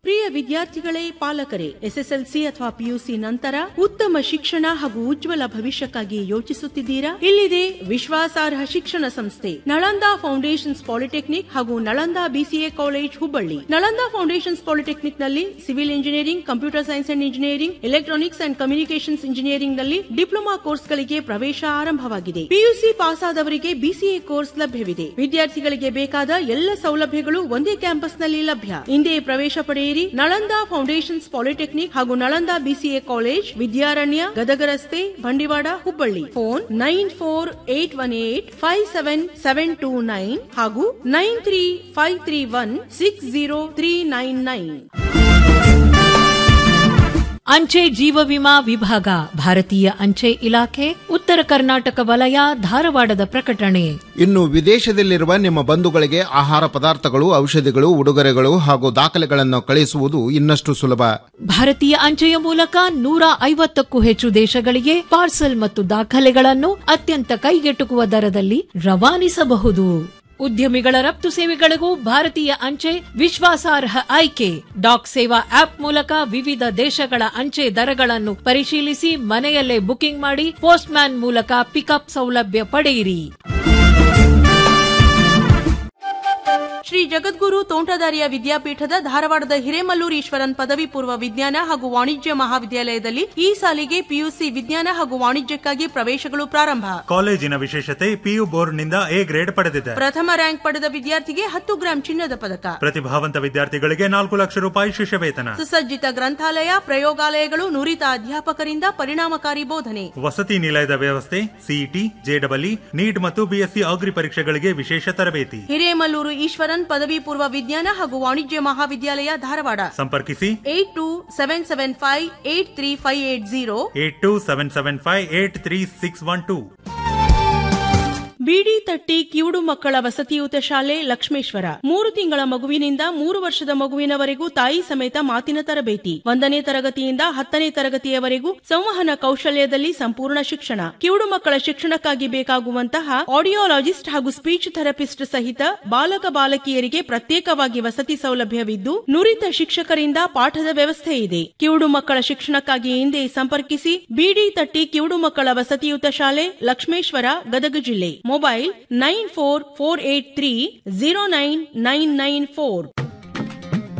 ಪ್ರಿಯ ವಿದ್ಯಾರ್ಥಿಗಳೇ ಪಾಲಕರೇ ಎಸ್ಎಸ್ಎಲ್ಸಿ ಅಥವಾ ಪಿಯುಸಿ ನಂತರ ಉತ್ತಮ ಶಿಕ್ಷಣ ಹಾಗೂ ಉಜ್ವಲ ಭವಿಷ್ಯಕ್ಕಾಗಿ ಯೋಚಿಸುತ್ತಿದ್ದೀರಾ ಇಲ್ಲಿದೆ ವಿಶ್ವಾಸಾರ್ಹ ಶಿಕ್ಷಣ ಸಂಸ್ಥೆ ನಳಂದ ಫೌಂಡೇಶನ್ಸ್ ಪಾಲಿಟೆಕ್ನಿಕ್ ಹಾಗೂ Nalanda BCA college Hubballi Nalanda foundations polytechnic ನಲ್ಲಿ civil engineering computer science and engineering electronics and communications engineering ನಲ್ಲಿ ಡಿಪ್ಲೊಮಾ ಕೋರ್ಸ್ಗಳಿಗೆ ಪ್ರವೇಶ ಆರಂಭವಾಗಿದೆ ಪಿಯುಸಿ ಪಾಸ್ ಆದವರಿಗೆ ಬಿಸಿಎ ಕೋರ್ಸ್ ಲಭ್ಯವಿದೆ ವಿದ್ಯಾರ್ಥಿಗಳಿಗೆ ಬೇಕಾದ ಎಲ್ಲ ಸೌಲಭ್ಯಗಳು ಒಂದೇ ಕ್ಯಾಂಪಸ್ನಲ್ಲಿ ಲಭ್ಯ ಇಂದೇ ಪ್ರವೇಶ ಪಡೆಯಿರಿ ನಳಂದ ಫೌಂಡೇಶನ್ಸ್ ಪಾಲಿಟೆಕ್ನಿಕ್ ಹಾಗೂ ನಳಂದ ಬಿಸಿಎ ಕಾಲೇಜ್ ವಿದ್ಯಾರಣ್ಯ ಗದಗ ರಸ್ತೆ Bandiwad Hubballi phone nine four eight one eight five seven seven two nine ಹಾಗೂ nine three five three one six zero three nine nine ಅಂಚೆ ಜೀವ ವಿಮಾ ವಿಭಾಗ ಭಾರತೀಯ ಅಂಚೆ ಇಲಾಖೆ ಉತ್ತರ ಕರ್ನಾಟಕ ವಲಯ ಧಾರವಾಡದ ಪ್ರಕಟಣೆ ಇನ್ನು ವಿದೇಶದಲ್ಲಿರುವ ನಿಮ್ಮ ಬಂಧುಗಳಿಗೆ ಆಹಾರ ಪದಾರ್ಥಗಳು ಔಷಧಿಗಳು ಉಡುಗೊರೆಗಳು ಹಾಗೂ ದಾಖಲೆಗಳನ್ನು ಕಳಿಸುವುದು ಇನ್ನಷ್ಟು ಸುಲಭ ಭಾರತೀಯ ಅಂಚೆಯ ಮೂಲಕ ನೂರ ಐವತ್ತಕ್ಕೂ ಹೆಚ್ಚು ದೇಶಗಳಿಗೆ ಪಾರ್ಸಲ್ ಮತ್ತು ದಾಖಲೆಗಳನ್ನು ಅತ್ಯಂತ ಕೈಗೆಟುಕುವ ದರದಲ್ಲಿ ರವಾನಿಸಬಹುದು ಉದ್ಯಮಿಗಳ ರಫ್ತು ಸೇವೆಗಳಿಗೂ ಭಾರತೀಯ ಅಂಚೆ ವಿಶ್ವಾಸಾರ್ಹ ಆಯ್ಕೆ ಡಾಕ್ ಸೇವಾ ಆಪ್ ಮೂಲಕ ವಿವಿಧ ದೇಶಗಳ ಅಂಚೆ ದರಗಳನ್ನು ಪರಿಶೀಲಿಸಿ ಮನೆಯಲ್ಲೇ ಬುಕಿಂಗ್ ಮಾಡಿ ಪೋಸ್ಟ್ ಮ್ಯಾನ್ ಮೂಲಕ ಪಿಕಪ್ ಸೌಲಭ್ಯ ಪಡೆಯಿರಿ ಶ್ರೀ ಜಗದ್ಗುರು ತೋಂಟದಾರ್ಯ ವಿದ್ಯಾಪೀಠದ ಧಾರವಾಡದ ಹಿರೇಮಲ್ಲೂರು ಈಶ್ವರನ್ ಪದವಿ ಪೂರ್ವ ವಿಜ್ಞಾನ ಹಾಗೂ ವಾಣಿಜ್ಯ ಮಹಾವಿದ್ಯಾಲಯದಲ್ಲಿ ಈ ಸಾಲಿಗೆ ಪಿಯುಸಿ ವಿಜ್ಞಾನ ಹಾಗೂ ವಾಣಿಜ್ಯಕ್ಕಾಗಿ ಪ್ರವೇಶಗಳು ಪ್ರಾರಂಭ ಕಾಲೇಜಿನ ವಿಶೇಷತೆ ಪಿಯು ಬೋರ್ಡ್ನಿಂದ ಎ ಗ್ರೇಡ್ ಪಡೆದಿದೆ ಪ್ರಥಮ ರ್ಯಾಂಕ್ ಪಡೆದ ವಿದ್ಯಾರ್ಥಿಗೆ ಹತ್ತು ಗ್ರಾಂ ಚಿನ್ನದ ಪದಕ ಪ್ರತಿಭಾವಂತ ವಿದ್ಯಾರ್ಥಿಗಳಿಗೆ ನಾಲ್ಕು ಲಕ್ಷ ರೂಪಾಯಿ ಶಿಷ್ಯ ವೇತನ ಸುಸಜ್ಜಿತ ಗ್ರಂಥಾಲಯ ಪ್ರಯೋಗಾಲಯಗಳು ನುರಿತ ಅಧ್ಯಾಪಕರಿಂದ ಪರಿಣಾಮಕಾರಿ ಬೋಧನೆ ವಸತಿ ನಿಲಯದ ವ್ಯವಸ್ಥೆ ಸಿಇಟಿ ಜೆಡಬ್ಲ್ಇ ನೀಟ್ ಮತ್ತು ಬಿಎಸ್ಸಿ ಅಗ್ರಿ ಪರೀಕ್ಷೆಗಳಿಗೆ ವಿಶೇಷ ತರಬೇತಿ ಹಿರೇಮಲ್ಲೂರು ಈಶ್ವರನ್ ಪದವಿ ಪೂರ್ವ ವಿಜ್ಞಾನ ಹಾಗೂ ವಾಣಿಜ್ಯ ಮಹಾವಿದ್ಯಾಲಯ ಧಾರವಾಡ ಸಂಪರ್ಕಿಸಿ eight two seven seven five eight three five eight zero eight two seven seven five eight three six one two ಬಿಡಿ ತಟ್ಟಿ ಕಿವುಡು ಮಕ್ಕಳ ವಸತಿಯುತ ಶಾಲೆ ಲಕ್ಷ್ಮೇಶ್ವರ ಮೂರು ತಿಂಗಳ ಮಗುವಿನಿಂದ ಮೂರು ವರ್ಷದ ಮಗುವಿನವರೆಗೂ ತಾಯಿ ಸಮೇತ ಮಾತಿನ ತರಬೇತಿ ಒಂದನೇ ತರಗತಿಯಿಂದ ಹತ್ತನೇ ತರಗತಿಯವರೆಗೂ ಸಂವಹನ ಕೌಶಲ್ಯದಲ್ಲಿ ಸಂಪೂರ್ಣ ಶಿಕ್ಷಣ ಕಿವುಡು ಮಕ್ಕಳ ಶಿಕ್ಷಣಕ್ಕಾಗಿ ಬೇಕಾಗುವಂತಹ ಆಡಿಯೋಲಾಜಿಸ್ಟ್ ಹಾಗೂ ಸ್ಪೀಚ್ ಥೆರಪಿಸ್ಟ್ ಸಹಿತ ಬಾಲಕ ಬಾಲಕಿಯರಿಗೆ ಪ್ರತ್ಯೇಕವಾಗಿ ವಸತಿ ಸೌಲಭ್ಯವಿದ್ದು ನುರಿತ ಶಿಕ್ಷಕರಿಂದ ಪಾಠದ ವ್ಯವಸ್ಥೆ ಇದೆ ಕಿವುಡು ಮಕ್ಕಳ ಶಿಕ್ಷಣಕ್ಕಾಗಿ ಹಿಂದೆ ಸಂಪರ್ಕಿಸಿ ಬಿಡಿ ತಟ್ಟಿ ಕಿವುಡು ಮಕ್ಕಳ ವಸತಿಯುತ ಶಾಲೆ ಲಕ್ಷ್ಮೇಶ್ವರ ಗದಗ ಜಿಲ್ಲೆ mobile nine four four eight three zero nine nine nine four